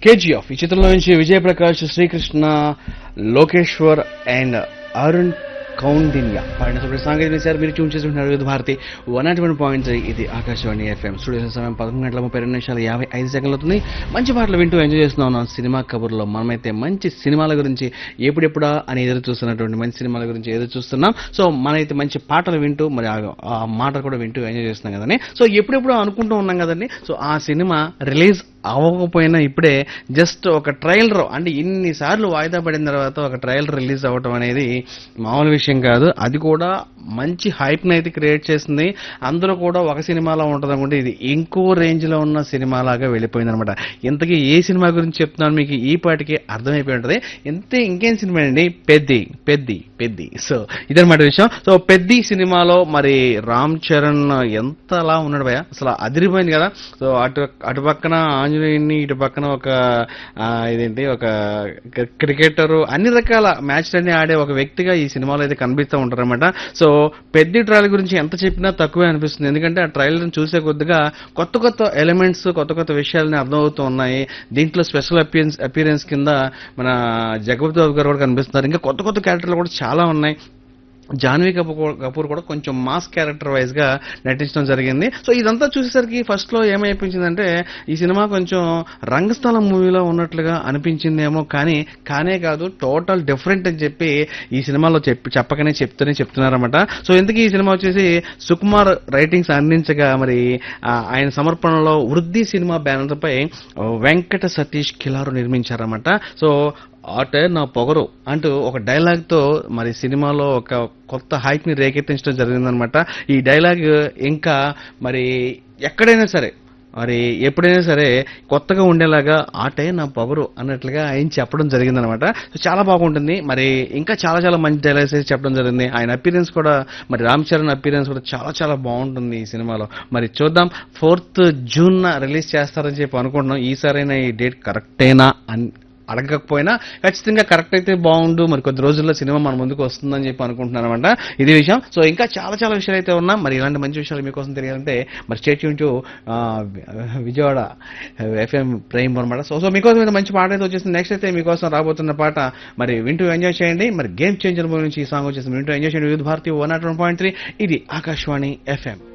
KGF ఈ చిత్రంలో నుంచి విజయప్రకాష్ శ్రీకృష్ణ లోకేశ్వర్ అండ్ అరుణ్ కౌండిన్య పాడిన సూపర్ సాంగీతం చేశారు మీరు ట్యూన్ చేసుకుంటున్నారు Vividh Bharati one nought one point ఇది ఆకాశవాణి ఎఫ్ఎం స్టూడియో సమయం పదకొండు గంటల ముప్పై రెండు నిమిషాలు యాభై ఐదు సెకండ్లు అవుతుంది మంచి పాటలు వింటూ ఎంజాయ్ చేస్తున్నాం ఉన్నాం సినిమా కబుర్లో మనమైతే మంచి సినిమాల గురించి ఎప్పుడెప్పుడా అని ఎదురు చూస్తున్నటువంటి మంచి సినిమాల గురించి ఎదురు చూస్తున్నాం సో మనైతే మంచి పాటలు వింటూ మరి ఆ- ఆ మాటలు కూడా వింటూ ఎంజాయ్ చేస్తున్నాం కదండి సో ఎప్పుడెప్పుడు అనుకుంటూ ఉన్నాం కదండి సో ఆ సినిమా రిలీజ్ అవ్వకపోయినా ఇప్పుడే జస్ట్ ఒక ట్రailer అంటే ఇన్నిసార్లు వాయిదా పడిన తర్వాత ఒక ట్రailer రిలీజ్ అవ్వటం అనేది మామూలు విషయం కాదు అది కూడా మంచి హైప్ని అయితే క్రియేట్ చేసింది అందరూ కూడా ఒక సినిమాలో ఉంటుంది అనుకుంటే ఇది ఇంకో రేంజ్లో ఉన్న సినిమాలాగా వెళ్ళిపోయింది అనమాట ఇంతకీ ఏ సినిమా గురించి చెప్తున్నాను మీకు ఈ పాటికి అర్థమైపోయి ఉంటుంది ఇంతే ఇంకేం సినిమా అండి పెద్ది పెద్ది పెద్ది సో ఇదన్నమాట విషయం సో పెద్ది సినిమాలో మరి రామ్ చరణ్ ఎంతలా ఉన్నాడు భయ అసలు అదిరిపోయింది కదా సో అటు అటు పక్కన ఆంజనేయుని ఇటు పక్కన ఒక ఆ, ఇదేంటి ఒక క్రికెటర్ అన్ని రకాల మ్యాచ్లన్నీ ఆడే ఒక వ్యక్తిగా ఈ సినిమాలో అయితే కనిపిస్తూ ఉంటారన్నమాట సో పెద్ద ట్రయల్ గురించి ఎంత చెప్పినా తక్కువే అనిపిస్తుంది ఎందుకంటే ఆ ట్రయల్ని చూసే కొద్దిగా కొత్త కొత్త ఎలిమెంట్స్ కొత్త కొత్త విషయాలని అర్థమవుతూ ఉన్నాయి దీంట్లో స్పెషల్ అపియరెన్స్ అపియరెన్స్ కింద మన జగపతి బాబు గారు కూడా కనిపిస్తున్నారు ఇంకా కొత్త కొత్త క్యారెక్టర్లు కూడా చాలా ఉన్నాయి జాన్వీ కపూర్ కపూర్ కూడా కొంచెం మాస్ క్యారెక్టర్ వైజ్ గా నటించడం జరిగింది సో ఇదంతా చూసేసరికి ఫస్ట్ లో ఏమైపించిందంటే ఈ సినిమా కొంచెం రంగస్థలం మూవీలో ఉన్నట్లుగా అనిపించిందేమో కానీ కానే కాదు టోటల్ డిఫరెంట్ అని చెప్పి ఈ సినిమాలో చెప్పి చెప్పకనే చెప్తూనే చెప్తున్నారన్నమాట సో ఇంతకీ ఈ సినిమా వచ్చేసి సుకుమార్ రైటింగ్స్ అందించగా మరి ఆ, ఆయన సమర్పణలో వృద్ధి సినిమా బ్యానర్ పై వెంకట సతీష్ కిలారు నిర్మించారన్నమాట సో ఆటే నా పొగరు అంటూ ఒక డైలాగ్ తో మరి సినిమాలో ఒక కొత్త హైప్ ని రేకెత్తించడం జరిగిందనమాట ఈ డైలాగ్ ఇంకా మరి ఎక్కడైనా సరే మరి ఎప్పుడైనా సరే కొత్తగా ఉండేలాగా ఆటే నా పొగరు అన్నట్లుగా ఆయన చెప్పడం జరిగిందనమాట సో చాలా బాగుంటుంది మరి ఇంకా చాలా చాలా మంచి డైలాగ్స్ అయితే చెప్పడం జరిగింది ఆయన అపీరెన్స్ కూడా మరి రామ్ చరణ్ అపీరెన్స్ కూడా చాలా చాలా బాగుంటుంది ఈ సినిమాలో మరి చూద్దాం ఫోర్త్ జూన్ రిలీజ్ చేస్తారని చెప్పి అనుకుంటున్నాం ఈసారైనా ఈ డేట్ కరెక్టేనా అని అడగకపోయినా ఖచ్చితంగా కరెక్ట్ అయితే బాగుండు మరి కొద్ది రోజుల్లో సినిమా మన ముందుకు వస్తుందని చెప్పి అనుకుంటున్నాను అనమాట ఇది విషయం సో ఇంకా చాలా చాలా విషయాలు అయితే ఉన్నా మరి ఇలాంటి మంచి విషయాలు మీకోసం తెలియాలంటే మరి స్టేట్ యూన్ టు విజయవాడ ఎఫ్ఎం ప్రైమ్ అనమాట సో సో మీకోసం అయితే మంచి పాట అయితే వచ్చేసింది నెక్స్ట్ అయితే మీకోసం రాబోతున్న పాట మరి వింటూ ఎంజాయ్ చేయండి మరి గేమ్ చేంజర్ మూవీ నుంచి ఈ సాంగ్ వచ్చేసి వింటూ ఎంజాయ్ చేయండి Vividh Bharati one nought one point three ఇది ఆకాశవాణి ఎఫ్ఎం